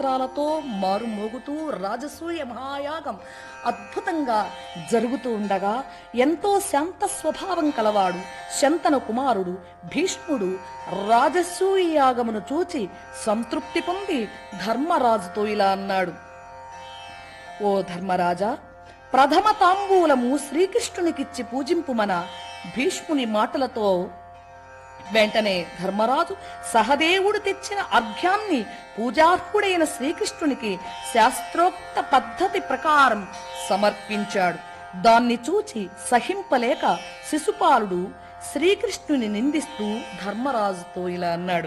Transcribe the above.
మంత్రాలతో మారుమోగుతూ రాజసూయ మహాయాగం అద్భుతంగా జరుగుతూ ఉండగా ఎంతో శాంత స్వభావం కలవాడు శంతన కుమారుడు భీష్ముడు రాజసూయ యాగమును చూచి సంతృప్తి పొంది ధర్మరాజుతో ఇలా అన్నాడు ఓ ధర్మరాజా ప్రథమ తాంబూలము శ్రీకృష్ణునికిచ్చి పూజింపుమన భీష్ముని మాటలతో వెంటనే ధర్మరాజు సహదేవుడు తెచ్చిన అర్ఘ్యాన్ని పూజార్హుడైన శ్రీకృష్ణునికి శాస్త్రోక్త పద్ధతి ప్రకారం సమర్పించాడు దాన్ని చూచి సహింపలేక శిశుపాలుడు శ్రీకృష్ణుని నిందిస్తూ ధర్మరాజుతో ఇలా అన్నాడు